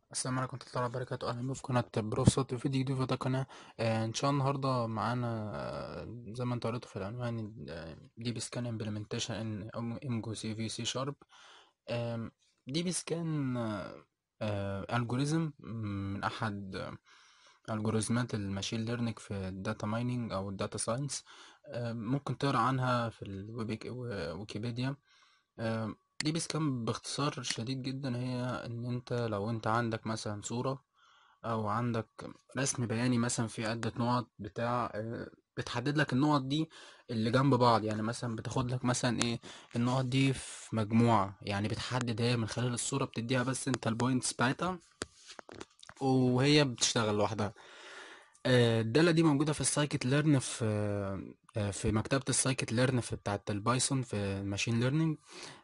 السلام عليكم ورحمة الله وبركاته أهلا بكم في قناة بروف صوت فيديو جديد في ده قناة آه إن شاء الله النهاردة معانا آه زي ما انتوا قريتوا في العنوان دي بي سكان امبلمنتيشن ان امجو سي في سي شارب دي بي سكان الجوريزم من أحد آه، الجوريزمات الماشين ليرنينج في الداتا مايننج أو الداتا ساينس ممكن تقرا عنها في الويكيبيديا آه، دي بيس كام باختصار شديد جدا هي ان انت لو انت عندك مثلا صورة او عندك رسم بياني مثلا في عدة نقط بتاع آه، بتحدد لك النقط دي اللي جنب بعض يعني مثلا بتاخد لك مثلا ايه النقط دي في مجموعة يعني بتحدد هي من خلال الصورة بتديها بس انت البوينتس بتاعتها وهي بتشتغل لوحدها آه، الدالة دي موجودة في السايكت ليرن في آه، في مكتبة السايكت ليرن في بتاعة البايثون في الماشين ليرنينج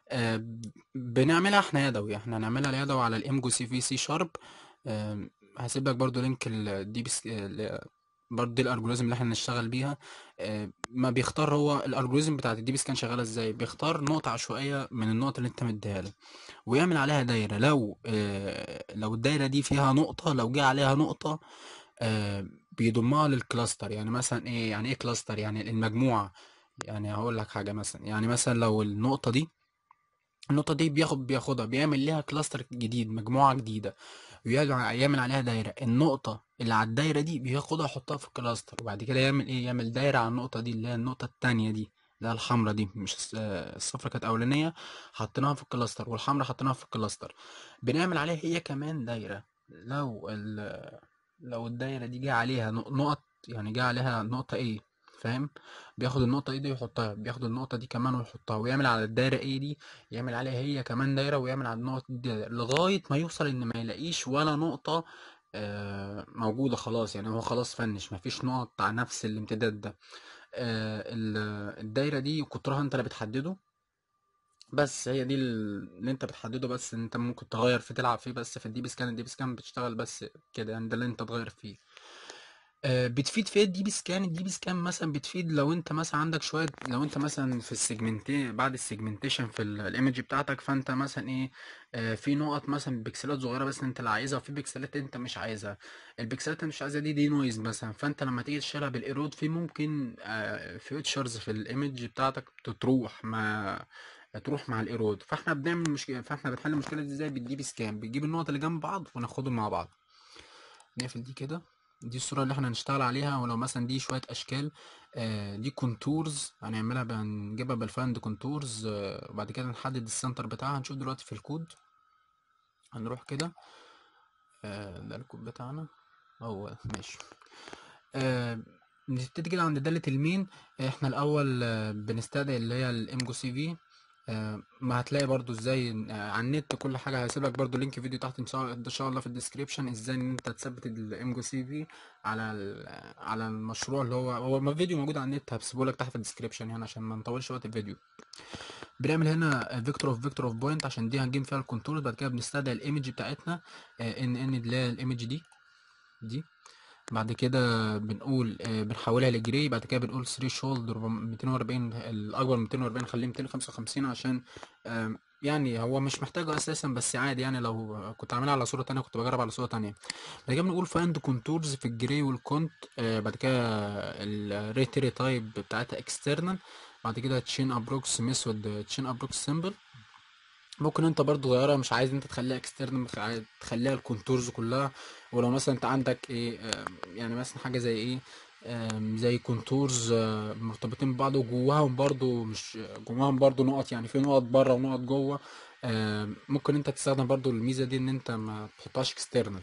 بنعملها احنا يدوي احنا هنعملها يدوي على الامجو سي في سي شارب هسيب لك برضو لينك الدي بي برضه دي الالجوريزم اللي احنا هنشتغل بيها آه، ما بيختار هو الالجوريزم بتاعت الدي بي سكان شغاله ازاي بيختار نقطه عشوائيه من النقط اللي انت مديها له ويعمل عليها دايره لو آه، لو الدايره دي فيها نقطه لو جه عليها نقطه آه، بيضمها للكلاستر يعني مثلا ايه يعني ايه كلاستر يعني المجموعه يعني هقول لك حاجه مثلا يعني مثلا لو النقطه دي النقطة دي بياخد بياخدها بيعمل ليها كلاستر جديد مجموعة جديدة ويعمل عليها دايرة النقطة اللي على الدايرة دي بياخدها يحطها في الكلاستر وبعد كده يعمل ايه يعمل دايرة على النقطة دي اللي هي النقطة التانية دي اللي هي الحمرا دي مش الصفرا كانت أولانية حطيناها في الكلاستر والحمرا حطيناها في الكلاستر بنعمل عليها هي كمان دايرة لو ال لو الدايرة دي جه عليها نقط يعني جه عليها نقطة ايه فاهم بياخد النقطة ايه دي ويحطها بياخد النقطة دي كمان ويحطها ويعمل على الدايرة ايه دي يعمل عليها هي كمان دايرة ويعمل على النقط دي دايرة لغاية ما يوصل ان ما يلاقيش ولا نقطة آه، موجودة خلاص يعني هو خلاص فنش مفيش نقط على نفس الامتداد ده آه، الدايرة دي قطرها انت اللي بتحدده بس هي دي اللي انت بتحدده بس انت ممكن تغير فيه تلعب فيه بس في الدي بي سكان الدي بي سكان بتشتغل بس كده يعني ده اللي انت تغير فيه آه، بتفيد في الدي بي سكان الدي بي سكان مثلا بتفيد لو انت مثلا عندك شويه لو انت مثلا في السيجمنتي بعد السيجمنتيشن في الايمج بتاعتك فانت مثلا ايه آه، في نقط مثلا بيكسلات صغيره بس انت اللي عايزها وفي بيكسلات انت مش عايزها البيكسلات انت مش عايزها دي دي نويز مثلا فانت لما تيجي تشيلها بالايرود في ممكن فيوتشرز في الايمج بتاعتك تروح ما تروح مع الايرود فاحنا بنعمل مشكله فاحنا بنحل المشكله دي ازاي بالدي بي سكان بتجيب النقط اللي جنب بعض وناخدهم مع بعض نقفل دي كده دي الصورة اللي احنا هنشتغل عليها ولو مثلا دي شوية اشكال آه دي كونتورز هنعملها بنجيبها بالفاند كونتورز آه وبعد كده نحدد السنتر بتاعها هنشوف دلوقتي في الكود هنروح كده آه ده الكود بتاعنا هو ماشي آه نبتدي كده عند دالة المين احنا الاول آه بنستدعي اللي هي الامجو سي في آه، ما هتلاقي برضو ازاي آه، على النت كل حاجه هسيب لك برضو لينك فيديو تحت ان شاء الله في الديسكريبشن ازاي ان انت تثبت الامجو سي في على على المشروع اللي هو هو ما فيديو موجود على النت هسيبه لك تحت في الديسكريبشن يعني عشان ما نطولش وقت الفيديو بنعمل هنا فيكتور اوف فيكتور اوف بوينت عشان دي هنجيب فيها الكونتور بعد كده بنستدعي الايمج بتاعتنا ان ان اللي هي الايمج دي دي بعد كده بنقول آه، بنحولها لجري بعد كده بنقول ثري شولد 240 الاكبر 240 خليه 255 عشان يعني هو مش محتاجه اساسا بس عادي يعني لو كنت عاملها على صوره تانية كنت بجرب على صوره تانية بعد كده بنقول فايند كونتورز في الجري والكونت آه، بعد كده الريتري تايب بتاعتها اكسترنال بعد كده تشين ابروكس ميثود تشين ابروكس سيمبل ممكن انت برضو تغيرها مش عايز انت تخليها اكسترن تخليها الكونتورز كلها ولو مثلا انت عندك ايه يعني مثلا حاجه زي ايه زي كونتورز آه، مرتبطين ببعض وجواهم برضو مش جواهم برضو نقط يعني في نقط بره ونقط جوه ممكن انت تستخدم برضو الميزه دي ان انت ما تحطهاش اكسترنال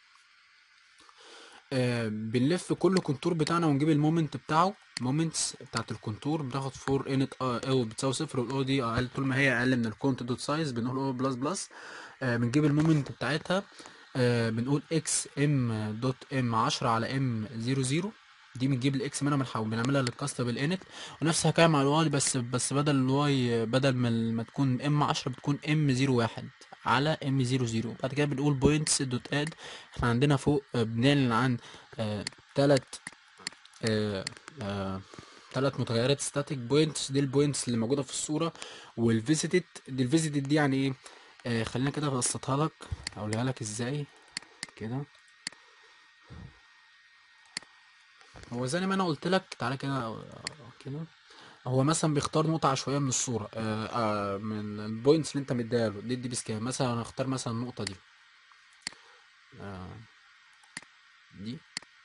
آه، بنلف كل كونتور بتاعنا ونجيب المومنت بتاعه مومنتس بتاعت الكونتور بناخد فور انت او بتساوي صفر والاو دي اقل طول ما هي اقل من الكونت دوت سايز بنقول او بلس بلس بنجيب المومنت بتاعتها آه، بنقول اكس ام دوت ام 10 على ام 00 دي بنجيب الاكس منها بنحاول بنعملها للكاست بالانت ونفس الحكايه مع الواي بس بس بدل الواي بدل ما تكون ام 10 بتكون ام 01 على ام 00 بعد كده بنقول بوينتس دوت اد احنا عندنا فوق آه، بنعلن عن ثلاث ثلاث متغيرات ستاتيك بوينتس دي البوينتس اللي موجوده في الصوره والفيزيتد دي الفيزيتد دي يعني ايه آه خلينا كده ابسطها لك اقولها لك ازاي كده هو زي ما انا قلت لك تعالى كده كده هو مثلا بيختار نقطة عشوائية من الصورة آه آه من البوينتس اللي انت مديها له دي دي بسكام مثلا انا اختار مثلا النقطة دي آه دي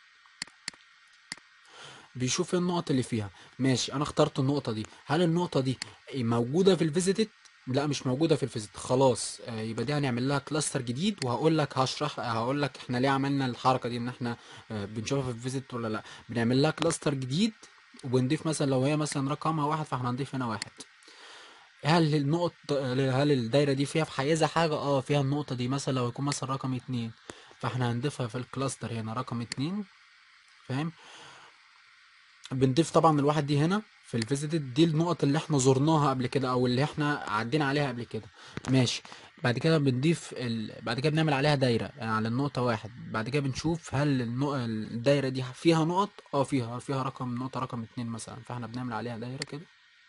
بيشوف ايه النقط اللي فيها ماشي انا اخترت النقطة دي هل النقطة دي موجودة في الفيزيتد لا مش موجودة في الفيزيت خلاص آه، يبقى دي هنعمل لها كلاستر جديد وهقول لك هشرح هقول لك احنا ليه عملنا الحركة دي ان احنا آه، بنشوفها في الفيزيت ولا لا بنعمل لها كلاستر جديد وبنضيف مثلا لو هي مثلا رقمها واحد فاحنا هنضيف هنا واحد هل النقط هل الدايرة دي فيها في حيزة حاجة اه فيها النقطة دي مثلا لو يكون مثلا رقم اتنين فاحنا هنضيفها في الكلاستر هنا رقم اتنين فاهم بنضيف طبعا الواحد دي هنا في الفيزيتد دي النقط اللي احنا زرناها قبل كده او اللي احنا عدينا عليها قبل كده ماشي بعد كده بنضيف ال... بعد كده بنعمل عليها دايرة يعني على النقطة واحد بعد كده بنشوف هل النق... الدايرة دي فيها نقط اه فيها فيها رقم نقطة رقم اتنين مثلا فاحنا بنعمل عليها دايرة كده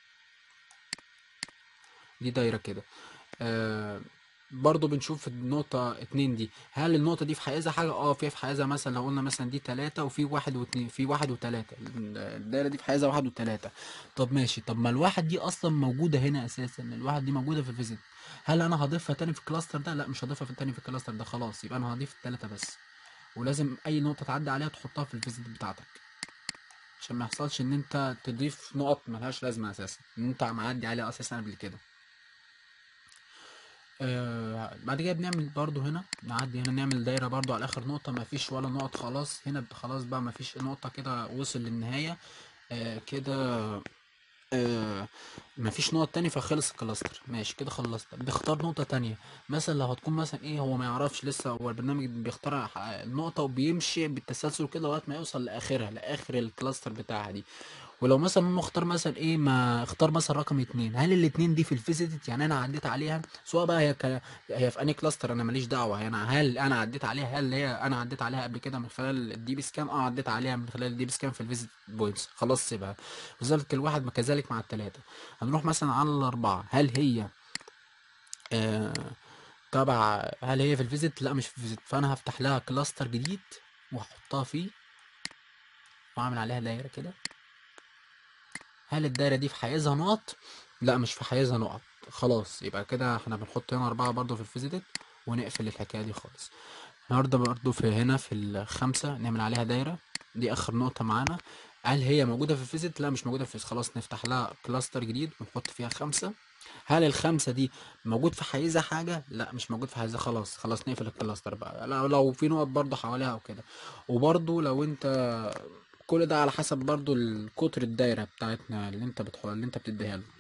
دي دايرة كده آه برضو بنشوف النقطة اتنين دي هل النقطة دي في حيزة حاجة اه فيها في حيزة مثلا لو قلنا مثلا دي تلاتة وفي واحد واتنين في واحد وتلاتة الدايرة دي في حيزة واحد وتلاتة طب ماشي طب ما الواحد دي اصلا موجودة هنا اساسا الواحد دي موجودة في الفيزيت هل انا هضيفها تاني في الكلاستر ده لا مش هضيفها في تاني في الكلاستر ده خلاص يبقى انا هضيف التلاتة بس ولازم اي نقطة تعدي عليها تحطها في الفيزيت بتاعتك عشان ما يحصلش ان انت تضيف نقط ملهاش لازمة اساسا ان انت معدي عليها اساسا قبل كده آه بعد كده بنعمل برضو هنا نعدي هنا نعمل دايرة برضو على آخر نقطة مفيش ولا نقط خلاص هنا ب- خلاص بقى مفيش نقطة كده وصل للنهاية آه كده آه مفيش نقط تاني فخلص الكلاستر ماشي كده خلصت بيختار نقطة تانية مثلا لو هتكون مثلا ايه هو ما يعرفش لسه هو البرنامج بيختار ح- النقطة وبيمشي بالتسلسل كده لغاية ما يوصل لآخرها لآخر الكلاستر بتاعها دي ولو مثلا انا اختار مثلا ايه ما اختار مثلا رقم اتنين هل الاتنين دي في الفيزيتد يعني انا عديت عليها سواء بقى هي ك... هي في انهي كلاستر انا ماليش دعوه يعني هل انا عديت عليها هل هي انا عديت عليها قبل كده من خلال الدي بي سكان اه عديت عليها من خلال الدي بي سكان في الفيزيت بوينتس خلاص سيبها وذلك الواحد ما كذلك مع التلاته هنروح مثلا على الاربعه هل هي آه تبع هل هي في الفيزيت لا مش في الفيزيت فانا هفتح لها كلاستر جديد واحطها فيه واعمل عليها دايره كده هل الدايرة دي في حيزها نقط؟ لا مش في حيزها نقط خلاص يبقى كده احنا بنحط هنا أربعة برضو في الفيزيتد ونقفل الحكاية دي خالص النهاردة برضو في هنا في الخمسة نعمل عليها دايرة دي آخر نقطة معانا هل هي موجودة في الفيزيت؟ لا مش موجودة في الفيزيت خلاص نفتح لها كلاستر جديد ونحط فيها خمسة هل الخمسة دي موجود في حيزة حاجة؟ لا مش موجود في حيزة خلاص خلاص نقفل الكلاستر بقى لو لو في نقط برضو حواليها وكده وبرضو لو انت كل ده على حسب برضو القطر الدايرة بتاعتنا اللي انت بتحول اللي انت بتديها له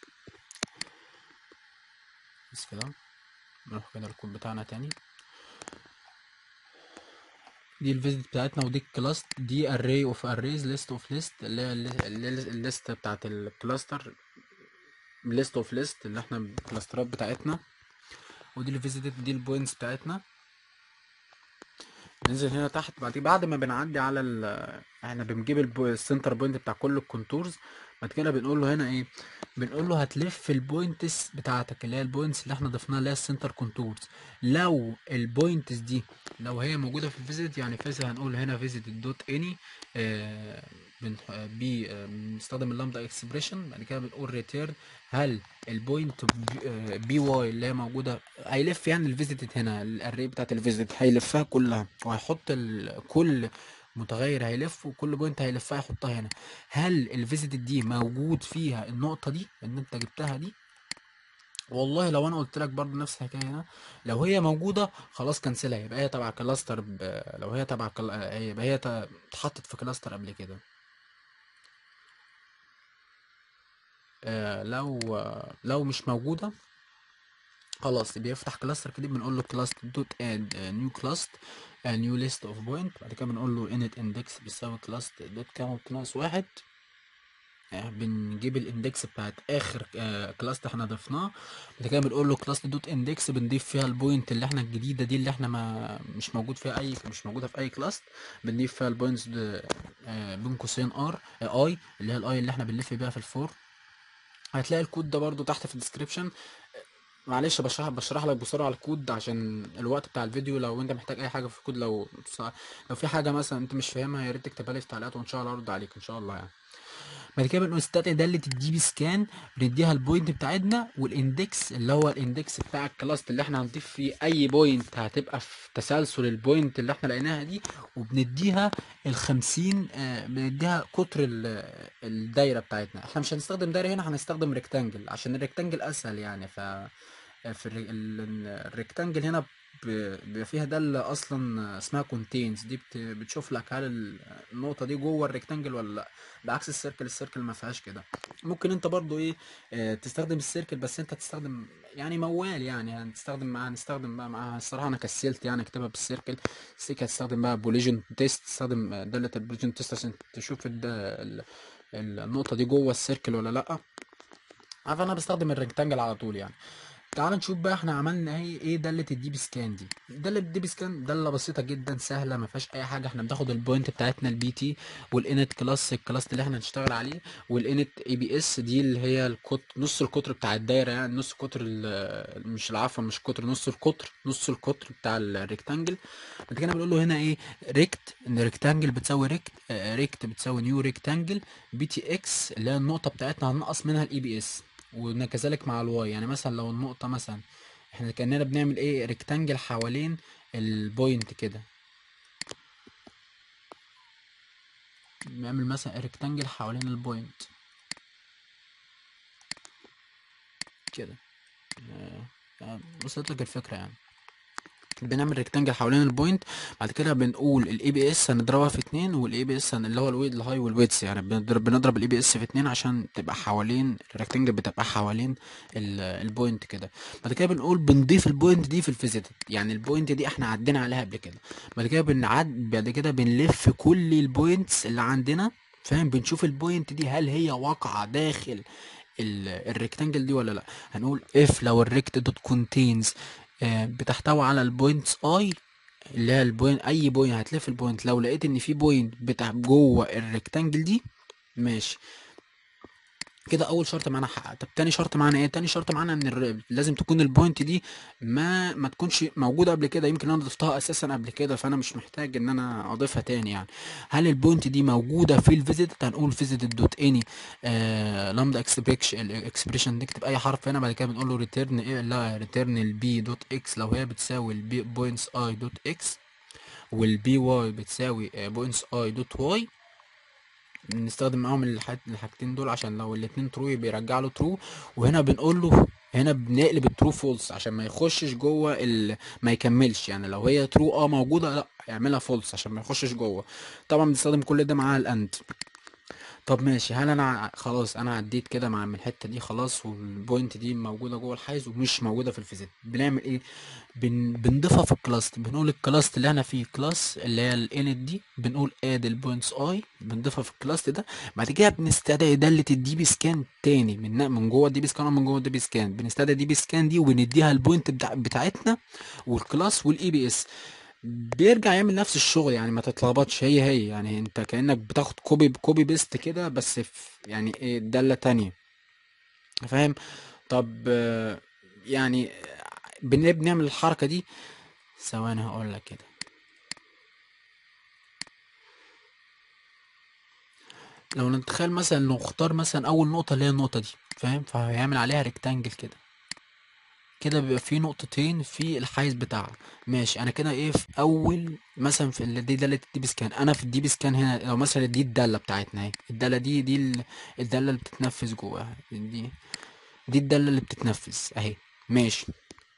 بس كده نروح كده الكود بتاعنا تاني دي الفيزيت بتاعتنا ودي الكلاس دي array اوف arrays list اوف list اللي هي الليست بتاعت الكلاستر list اوف list اللي احنا الكلاسترات بتاعتنا ودي الفيزيت دي البوينتس بتاعتنا ننزل هنا تحت بعد بعد ما بنعدي على ال احنا بنجيب البو- السنتر بوينت بتاع كل الكونتورز بعد كده بنقول له هنا ايه بنقول له هتلف البوينتس بتاعتك اللي هي البوينتس اللي احنا ضفناها اللي هي السنتر كونتورز لو البوينتس دي لو هي موجوده في الفيزيت يعني فيزيت هنقول هنا فيزيت دوت اني بي آه، بنستخدم اللامدا اكسبريشن بعد كده بنقول ريتيرن هل البوينت بي واي اللي هي موجوده هيلف يعني الفيزيت هنا الاري بتاعت الفيزيت هيلفها كلها وهيحط ال... كل متغير هيلف وكل بوينت هيلفها يحطها هنا هل الفيزيت دي موجود فيها النقطه دي اللي انت جبتها دي والله لو انا قلت لك برضو نفس الحكايه هنا لو هي موجوده خلاص كنسلها يبقى هي تبع كلاستر ب... لو هي تبع كل... آه، يبقى هي ت- اتحطت في كلاستر قبل كده آه لو آه لو مش موجوده خلاص بيفتح كلاستر جديد بنقول له كلاس دوت اد نيو كلاست نيو ليست اوف بوينت بعد كده بنقول له انت اندكس بيساوي كلاست دوت كاونت ناقص واحد آه، بنجيب الاندكس بتاعت اخر آه كلاس احنا ضفناه بعد كده بنقول له كلاس دوت اندكس بنضيف فيها البوينت اللي احنا الجديده دي اللي احنا ما مش موجود فيها اي مش موجوده في اي كلاس بنضيف فيها البوينتس آه بين قوسين ار اي اللي هي الاي اللي احنا بنلف بيها في الفور هتلاقي الكود ده برضو تحت في الديسكريبشن معلش بشرح بشرح لك بسرعة الكود عشان الوقت بتاع الفيديو لو انت محتاج اي حاجة في الكود لو لو في حاجة مثلا انت مش فاهمها يا ريت تكتبها لي في التعليقات وان شاء الله ارد عليك ان شاء الله يعني بعد كده بنقول ستات دالة الدي بي سكان بنديها البوينت بتاعتنا والاندكس اللي هو الاندكس بتاع الكلاس اللي احنا هنضيف فيه اي بوينت هتبقى في تسلسل البوينت اللي احنا لقيناها دي وبنديها الخمسين آه بنديها قطر ال- الدايرة بتاعتنا احنا مش هنستخدم دايرة هنا هنستخدم ريكتانجل عشان الريكتانجل اسهل يعني ف في الري- ال- الريكتانجل هنا ب- بيبقى فيها دالة اصلا اسمها كونتينز دي بت- بتشوف لك هل ال- النقطة دي جوه الريكتانجل ولا لا بعكس السيركل السيركل ما فيهاش كده ممكن انت برضو ايه اه تستخدم السيركل بس انت تستخدم يعني موال يعني هنستخدم معاها هنستخدم بقى معاها الصراحة انا كسلت يعني اكتبها بالسيركل السيركل هتستخدم بقى بوليجن تيست تستخدم آه، دالة البوليجن تيست عشان تشوف الد- ال- ال- النقطة دي جوه السيركل ولا لا عارف انا بستخدم الريكتانجل على طول يعني تعال نشوف بقى احنا عملنا ايه ايه دالة الدي بي سكان دي دالة الدي بي سكان دالة بسيطة جدا سهلة ما فيهاش اي حاجة احنا بناخد البوينت بتاعتنا البي تي والانت كلاس الكلاس اللي احنا هنشتغل عليه والانت اي بي اس دي اللي هي القطر نص القطر بتاع الدايرة يعني نص قطر ال- مش العفو مش قطر نص القطر نص القطر بتاع الريكتانجل بعد كده بنقول له هنا ايه ريكت ان ريكتانجل بتساوي ريكت آه، ريكت بتساوي نيو ريكتانجل بي تي اكس اللي هي النقطة بتاعتنا هننقص منها الاي بي اس وكذلك مع الواي يعني مثلا لو النقطة مثلا احنا كأننا بنعمل ايه ريكتانجل حوالين البوينت كده بنعمل مثلا ريكتانجل حوالين البوينت كده آه، آه، وصلت لك الفكرة يعني بنعمل ريكتانجل حوالين البوينت بعد كده بنقول الاي بي اس هنضربها في اتنين والاي بي اس اللي هو الويد الهاي والويدث يعني بنضرب بنضرب الاي بي اس في اتنين عشان تبقى حوالين الريكتانجل بتبقى حوالين ال- البوينت كده بعد كده بنقول بنضيف البوينت دي في الفيزيتد يعني البوينت دي احنا عدينا عليها قبل كده بعد كده بنعد بعد كده بنلف كل البوينتس اللي عندنا فاهم بنشوف البوينت دي هل هي واقعة داخل الريكتانجل دي ولا لا هنقول if لو الريكت دوت كونتينز بتحتوي على البوينتس اي اللي هي البوينت اي بوينت هتلف البوينت لو لقيت ان في بوينت بتاع جوه الريكتانجل دي ماشي كده اول شرط معانا حقق طب تاني شرط معانا ايه تاني شرط معانا ان الر- لازم تكون البوينت دي ما ما تكونش موجوده قبل كده يمكن انا ضفتها اساسا قبل كده فانا مش محتاج ان انا اضيفها تاني يعني هل البوينت دي موجوده في الفيزيت هنقول فيزيت دوت اني لامدا اكسبريشن الاكسبريشن نكتب اي حرف هنا بعد كده بنقول له ريتيرن ايه لا ريتيرن البي دوت اكس لو هي بتساوي البي بوينتس اي دوت اكس والبي واي بتساوي بوينتس اي دوت واي نستخدم معاهم الح- الحاجتين دول عشان لو الاتنين ترو بيرجع له ترو وهنا بنقول له هنا بنقلب الترو فولس عشان ما يخشش جوه ال... ما يكملش يعني لو هي ترو اه موجوده لا اعملها فولس عشان ما يخشش جوه طبعا بنستخدم كل ده مع الاند طب ماشي هل انا ع- خلاص انا عديت كده مع من الحته دي خلاص والبوينت دي موجوده جوه الحيز ومش موجوده في الفيزيت بنعمل ايه بن... بنضيفها في الكلاس بنقول الكلاس اللي احنا فيه كلاس اللي هي الانت دي بنقول اد البوينتس اي بنضيفها في الكلاس ده بعد كده بنستدعي دالة الدي بي سكان تاني من من جوه الدي بي سكان ومن جوه الدي بي سكان بنستدعي الدي بي سكان دي وبنديها البوينت بتاع... بتاعتنا والكلاس والاي بي اس بيرجع يعمل نفس الشغل يعني ما تتلخبطش هي هي يعني انت كأنك بتاخد كوبي كوبي بيست كده بس في يعني ايه دالة تانية فاهم طب آه، يعني بن- بنعمل الحركة دي ثواني هقول لك كده لو نتخيل مثلا لو اختار مثلا اول نقطة اللي هي النقطة دي فاهم فهيعمل عليها ريكتانجل كده كده بيبقى في نقطتين في الحيز بتاعها ماشي انا كده ايه في اول مثلا في ال- دي داله الدي بي سكان انا في الدي بي سكان هنا لو مثلا دي الداله بتاعتنا اهي الداله دي دي ال- الداله اللي بتتنفذ جواها دي دي الداله اللي بتتنفذ اهي ماشي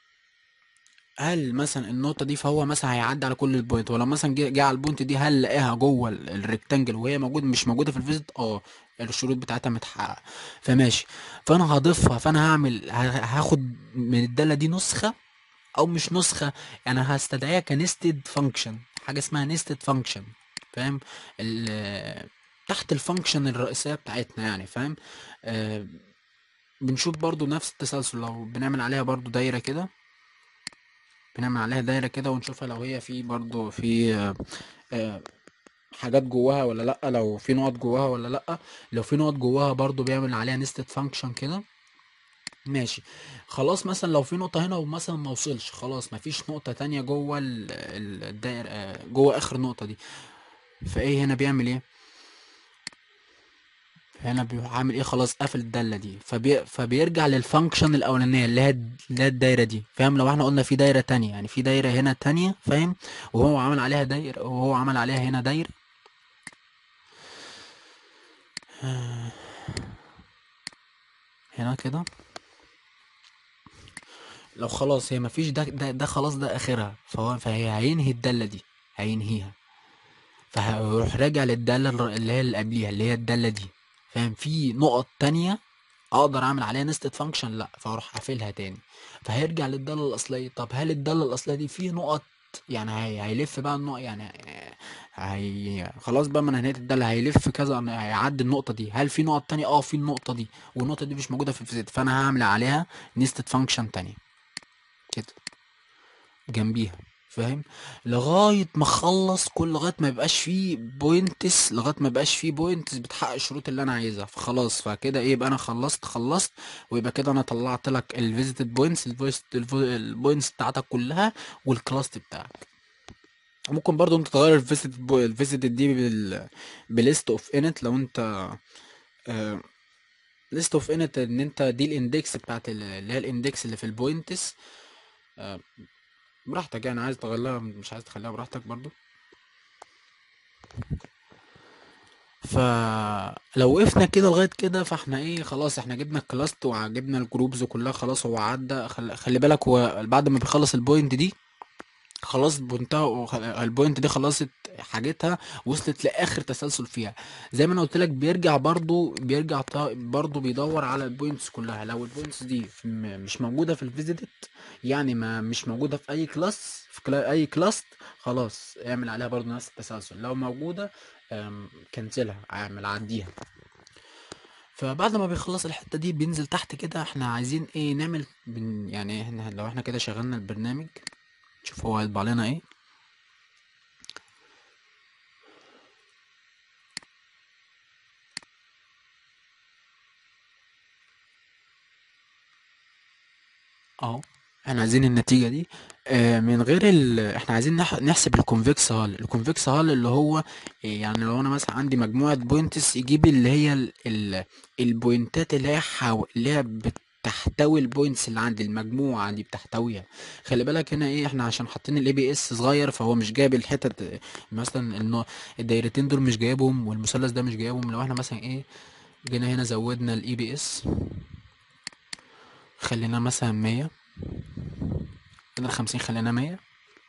هل مثلا النقطة دي فهو مثلا هيعدي على كل البوينت ولو مثلا جه جه على البوينت دي هل لقاها جوه ال- الريكتانجل وهي موجود مش موجودة في الفيزيت اه الشروط بتاعتها متحققة فماشي فانا هضيفها فانا هعمل ه- هاخد من الدالة دي نسخة او مش نسخة يعني هستدعيها كنستد فانكشن حاجة اسمها نستد فانكشن فاهم ال- تحت الفانكشن الرئيسية بتاعتنا يعني فاهم آه بنشوف برضو نفس التسلسل لو بنعمل عليها برضو دايرة كده بنعمل عليها دايرة كده ونشوفها لو هي في برضو في آه، آه، حاجات جواها ولا لأ لو في نقط جواها ولا لأ لو في نقط جواها برضو بيعمل عليها نستد فانكشن كده ماشي خلاص مثلا لو في نقطة هنا ومثلا ما وصلش خلاص مفيش نقطة تانية جوه ال- ال- الدائرة آه، جوه آخر نقطة دي فايه هنا بيعمل ايه هنا بيعمل ايه خلاص قفل الدالة دي فبي... فبيرجع للفانكشن الأولانية اللي هي اللي هي الدايرة دي فاهم لو احنا قلنا في دايرة تانية يعني في دايرة هنا تانية فاهم وهو عمل عليها دايرة وهو عمل عليها هنا دايرة هنا كده لو خلاص هي مفيش ده ده, ده خلاص ده آخرها فهو فهي هينهي الدالة دي هينهيها فهروح راجع للدالة الر- اللي هي اللي قبليها اللي هي الدالة دي فاهم في نقط تانية اقدر اعمل عليها نستد فانكشن لا فاروح قافلها تاني فهيرجع للدالة الأصلية طب هل الدالة الأصلية دي في نقط يعني هي... هيلف بقى النقط يعني هي خلاص بقى من نهاية الدالة هيلف كذا هيعدي النقطة دي هل في نقط تانية اه في النقطة دي والنقطة دي مش موجودة في الفيزيت فانا هعمل عليها نستد فانكشن تانية كده جنبيها فاهم لغايه ما اخلص كل لغايه ما يبقاش فيه بوينتس لغايه ما يبقاش فيه بوينتس بتحقق الشروط اللي انا عايزها فخلاص فكده ايه يبقى انا خلصت خلصت ويبقى كده انا طلعت لك الفيزيتد بوينتس البوينتس بتاعتك كلها والكلاست بتاعك ممكن برضو انت تغير الفيزيتد الفيزيتد دي بال بليست اوف انت لو انت ليست اوف انت ان انت دي الاندكس بتاعت ال- اللي هي الاندكس اللي في البوينتس آه، براحتك يعني عايز تغيرها مش عايز تخليها براحتك برضو فلو وقفنا كده لغايه كده فاحنا ايه خلاص احنا جبنا الكلاست وجبنا الجروبز كلها خلاص هو عدى خل... خلي بالك هو بعد ما بيخلص البوينت دي خلاص بنتها البوينت دي خلصت حاجتها وصلت لاخر تسلسل فيها زي ما انا قلت لك بيرجع برضو بيرجع طا- برضو بيدور على البوينتس كلها لو البوينتس دي في- م- مش موجوده في الفيزيتد يعني ما مش موجوده في اي كلاس في كلا اي كلاس خلاص اعمل عليها برضو نفس التسلسل لو موجوده أم، كنسلها اعمل عديها فبعد ما بيخلص الحته دي بينزل تحت كده احنا عايزين ايه نعمل بن يعني احنا لو احنا كده شغلنا البرنامج شوف هو هيطبع لنا ايه اهو احنا عايزين النتيجة دي آه، من غير ال... احنا عايزين نح... نحسب الكونفكس هال الكونفكس هال اللي هو آه، يعني لو انا مثلا عندي مجموعة بوينتس يجيب اللي هي ال... ال... البوينتات اللي هي حو... اللي هي بتحتوي البوينتس اللي عندي المجموعة دي بتحتويها خلي بالك هنا ايه احنا عشان حاطين الاي بي اس صغير فهو مش جايب الحتت آه، مثلا النوع الدايرتين دول مش جايبهم والمثلث ده مش جايبهم لو احنا مثلا ايه جينا هنا زودنا الاي بي اس خلينا مثلا 100 كده الخمسين خلينا مية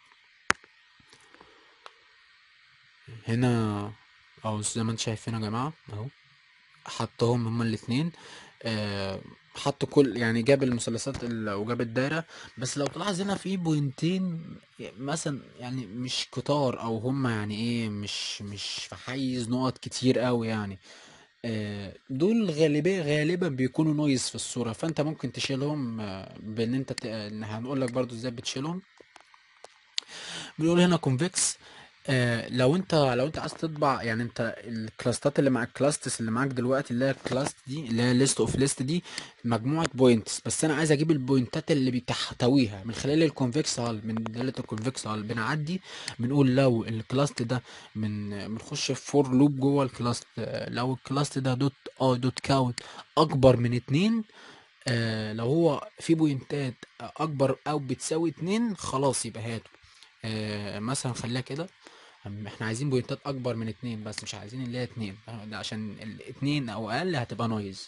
هنا اهو زي ما انتم شايفين يا جماعة اهو حطهم هما الاتنين آه حط كل يعني جاب المثلثات ال- وجاب الدايرة بس لو تلاحظ هنا في بوينتين مثلا يعني مش كتار او هما يعني ايه مش مش في حيز نقط كتير قوي يعني آه دول غالبا غالبا بيكونوا نويز في الصورة فانت ممكن تشيلهم آه بان انت ت... ان هنقول لك برضو ازاي بتشيلهم بنقول هنا كونفكس آه لو انت لو انت عايز تطبع يعني انت الكلاستات اللي معاك كلاستس اللي معاك دلوقتي اللي هي الكلاست دي اللي هي ليست اوف ليست دي مجموعه بوينتس بس انا عايز اجيب البوينتات اللي بتحتويها من خلال الكونفكس هال من داله الكونفكس هال بنعدي بنقول لو الكلاست ده من بنخش في فور لوب جوه الكلاست آه، لو الكلاست ده دوت اه دوت كاونت اكبر من اتنين آه لو هو في بوينتات اكبر او بتساوي اتنين خلاص يبقى هاته آه مثلا خليها كده أم- احنا عايزين بوينتات اكبر من اتنين بس مش عايزين اللي هي اتنين آه، ده عشان الاتنين او اقل هتبقى نويز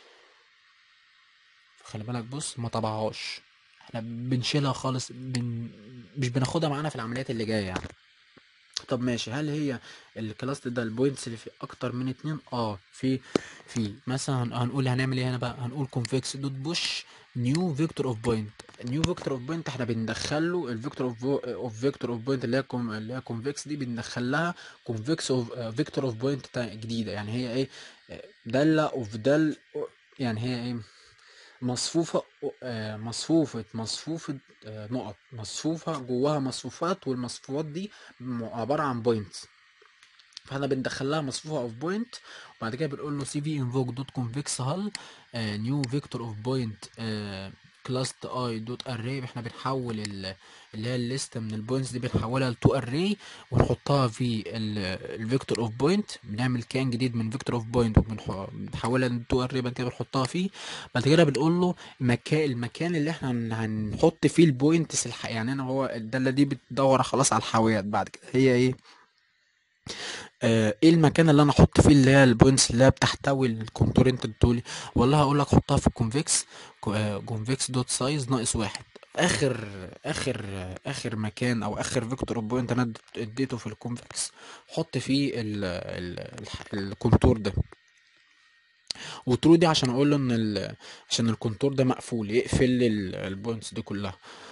خلي بالك بص ما طبعهاش احنا بنشيلها خالص بن... مش بناخدها معانا في العمليات اللي جايه يعني طب ماشي هل هي الكلاس ده البوينتس اللي فيه اكتر من اتنين اه في في مثلا هن- هنقول هنعمل ايه هنا بقى هنقول كونفكس دوت بوش نيو فيكتور اوف بوينت نيو فيكتور اوف بوينت احنا بندخل له الفيكتور اوف اوف فيكتور اوف بوينت اللي هي كوم اللي هي كونفكس دي بندخل لها كونفكس اوف فيكتور اوف بوينت جديده يعني هي ايه آه، داله اوف دال يعني هي ايه مصفوفة آه، مصفوفة مصفوفة آه، نقط مصفوفة جواها مصفوفات والمصفوفات دي م- عبارة عن بوينتس فاحنا بندخل لها مصفوفه اوف بوينت وبعد كده بنقول له سي في انفوك دوت كونفكس هال نيو فيكتور اوف بوينت كلاس اي دوت اري احنا بنحول ال- اللي هي الليست من البوينتس دي بنحولها لتو اري ونحطها في الفيكتور اوف بوينت بنعمل كان جديد من فيكتور اوف بوينت وبنحولها لتو اري بعد كده بنحطها فيه بعد كده بنقول له مكان المكان اللي احنا هن- هنحط فيه البوينتس الح... يعني انا هو الداله دي بتدور خلاص على الحاويات بعد كده هي ايه آه، ايه المكان اللي انا احط فيه اللي هي البوينتس اللي هي بتحتوي الكونتور انت بتقولي والله هقول لك حطها في الكونفكس كونفكس دوت سايز ناقص واحد اخر اخر اخر مكان او اخر فيكتور بوينت انا اديته في الكونفكس حط فيه ال ال الكونتور ده وترو دي عشان اقول له ان ال عشان الكونتور ده مقفول يقفل لي البوينتس دي كلها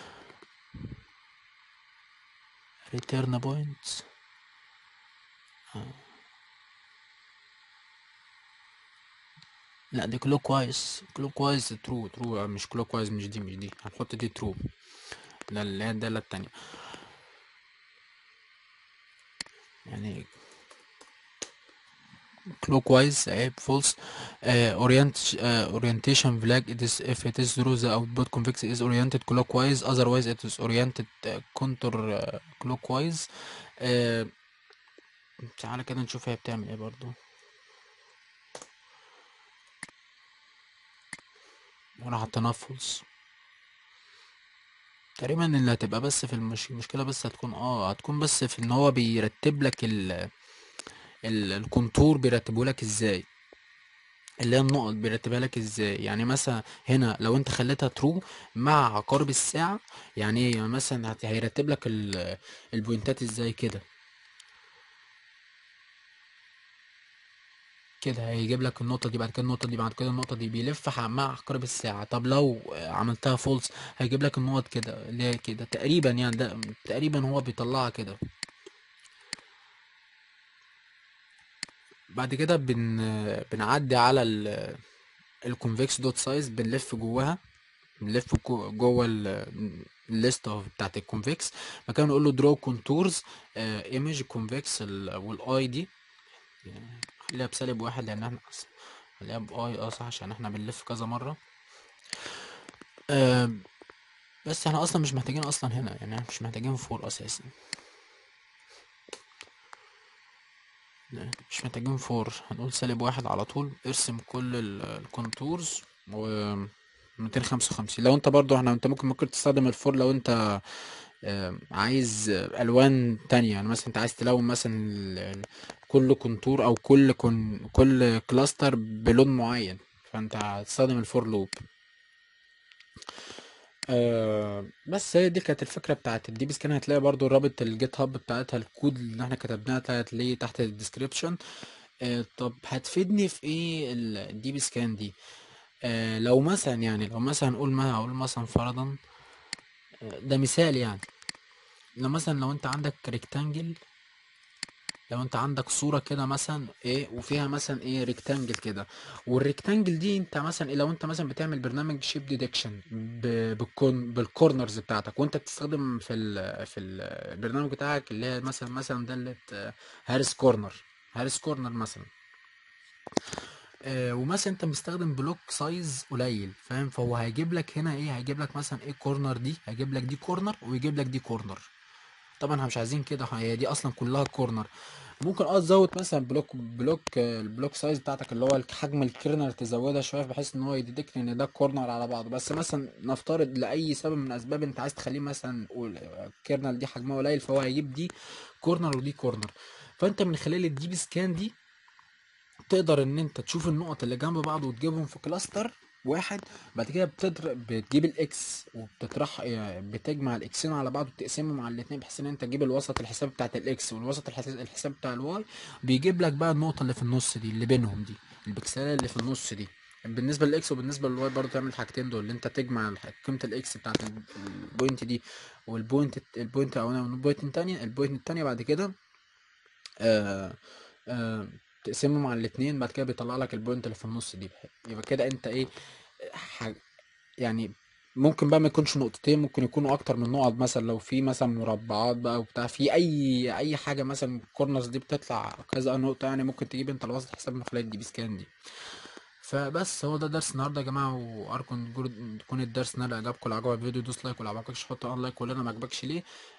ريتيرن بوينتس لا دي كلوك وايز كلوك وايز ترو ترو مش كلوك وايز مش دي مش دي هنحط دي ترو ده اللي هي الدالة التانية يعني كلوك وايز عيب فولس اورينت اورينتيشن فلاج it is if it is true the output convex is oriented clockwise otherwise it is oriented uh, contour uh, clockwise uh, تعالى كده نشوف هي بتعمل ايه برضو وانا حطيناها فولس تقريبا اللي هتبقى بس في المش... المشكلة بس هتكون اه هتكون بس في ان هو بيرتب لك ال... ال... الكونتور بيرتبه لك ازاي اللي هي النقط بيرتبها لك ازاي يعني مثلا هنا لو انت خليتها ترو مع عقارب الساعة يعني ايه يعني مثلا هت- هيرتب لك ال... البوينتات ازاي كده كده هيجيب لك النقطة دي بعد كده النقطة دي بعد كده النقطة دي بيلف ح- مع عقارب الساعة طب لو عملتها فولس هيجيب لك النقط كده اللي هي كده تقريبا يعني ده تقريبا هو بيطلعها كده بعد كده بن بنعدي على ال الكونفكس دوت سايز بنلف جواها بنلف جو- جوه الليست بتاعت الكونفكس مكان نقول له درو كونتورز ايمج كونفكس والاي دي خليها بسالب واحد لان احنا أص- خليها باي اه صح عشان احنا بنلف كذا مرة آه بس احنا اصلا مش محتاجين اصلا هنا يعني احنا مش محتاجين فور اساسا لا، مش محتاجين فور هنقول سالب واحد على طول ارسم كل ال- الكونتورز و 255 لو انت برضو احنا انت ممكن ممكن تستخدم الفور لو انت آه، عايز الوان تانية يعني مثلا انت عايز تلون مثلا ال- ال- كل كونتور او كل كون كل كلاستر بلون معين فانت هتستخدم الفور لوب آه بس هي دي كانت الفكرة بتاعت الديب سكان هتلاقي برضو رابط الجيت هاب بتاعتها الكود اللي احنا كتبناها هتلاقيه تحت الديسكريبشن آه طب هتفيدني في ايه ال- الديب سكان دي آه لو مثلا يعني لو مثلا نقول ما هقول مثلا فرضا آه، ده مثال يعني لو مثلا لو انت عندك ريكتانجل لو انت عندك صورة كده مثلا ايه وفيها مثلا ايه ريكتانجل كده والريكتانجل دي انت مثلا ايه لو انت مثلا بتعمل برنامج شيب ديتكشن بالكون بالكورنرز بتاعتك وانت بتستخدم في ال في البرنامج بتاعك اللي هي مثلا مثلا دالة آه، هارس كورنر هارس كورنر مثلا آه ومثلا انت مستخدم بلوك سايز قليل فاهم فهو هيجيب لك هنا ايه هيجيب لك مثلا ايه كورنر دي هيجيب لك دي كورنر ويجيب لك دي كورنر طبعا احنا مش عايزين كده هي دي اصلا كلها كورنر ممكن اه تزود مثلا بلوك بلوك آه، البلوك سايز بتاعتك اللي هو حجم الكيرنر تزودها شويه بحيث ان هو يديتكت ان ده كورنر على بعضه بس مثلا نفترض لاي سبب من الاسباب انت عايز تخليه مثلا قول- الكيرنر دي حجمها قليل فهو هيجيب دي كورنر ودي كورنر فانت من خلال الديب سكان دي تقدر ان انت تشوف النقط اللي جنب بعض وتجيبهم في كلاستر واحد بعد كده بتدر... بتجيب الاكس وبتطرح يعني بتجمع الاكسين على بعض وتقسمهم على الاتنين بحيث ان انت تجيب الوسط الحساب بتاعت الاكس والوسط الحس- الحساب بتاع الواي بيجيب لك بقى النقطة اللي في النص دي اللي بينهم دي البكسلات اللي في النص دي بالنسبة للاكس وبالنسبة للواي برضه تعمل الحاجتين دول اللي انت تجمع الح- قيمة الاكس بتاعت ال- البوينت دي والبوينت البوينت او البوينت التانية البوينت التانية بعد كده آه آه تقسمهم على الاتنين بعد كده بيطلع لك البوينت اللي في النص دي يبقى كده انت ايه ح- يعني ممكن بقى ما يكونش نقطتين ممكن يكونوا اكتر من نقط مثلا لو في مثلا مربعات بقى وبتاع في اي اي حاجه مثلا الكورنرز دي بتطلع كذا نقطه يعني ممكن تجيب انت الوسط حساب من خلال الدي بي سكان دي فبس هو ده درس النهارده يا جماعه وارجو ان يكون الدرس نال اعجابكم لو عجبك الفيديو دوس لايك ولو عجبكش حط ان لايك ولو ما عجبكش ليه